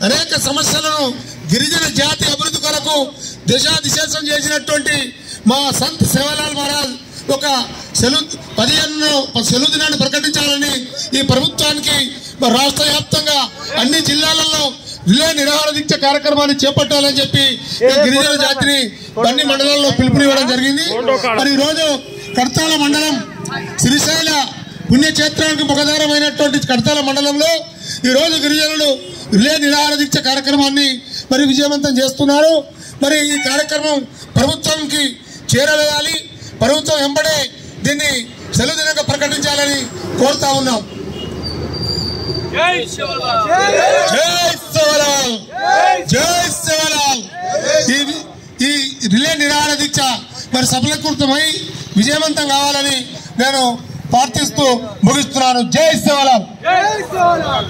అనేక సమస్యలను గిరిజన జాతి అభివృద్ధి కొరకు దిశాదిశేషం చేసినటువంటి మా సంత్ సేవలాల్ మహారాజ్ ఒక సెలవు పదిహేను సెలవు దినాన్ని ప్రకటించాలని ఈ ప్రభుత్వానికి మరి రాష్ట్ర వ్యాప్తంగా అన్ని జిల్లాలలో రిలే నిరాహార దీక్ష కార్యక్రమాన్ని చేపట్టాలని చెప్పి ఈ గిరిజన జాతిని అన్ని మండలాల్లో పిలుపునివ్వడం జరిగింది మరి ఈ రోజు కడతాల మండలం శ్రీశైల పుణ్యక్షేత్రానికి ముఖదారమైనటువంటి కడతాల మండలంలో ఈ రోజు గిరిజనులు రిలే నిరాహార దీక్ష కార్యక్రమాన్ని మరి విజయవంతం చేస్తున్నారు మరి ఈ కార్యక్రమం ప్రభుత్వంకి చేరవేయాలి ప్రభుత్వం వెంబడే దీన్ని సెలవు దినంగా ప్రకటించాలని కోరుతా ఉన్నాం జై శివలాల్ జై శివలాల్ జై శివలాల్ ఈ ఈ రిలే నిరాహార దీక్ష మరి సఫలీకృతమై విజయవంతం కావాలని నేను ప్రార్థిస్తూ ముగిస్తున్నాను జై శివలాల్ జై శివలాల్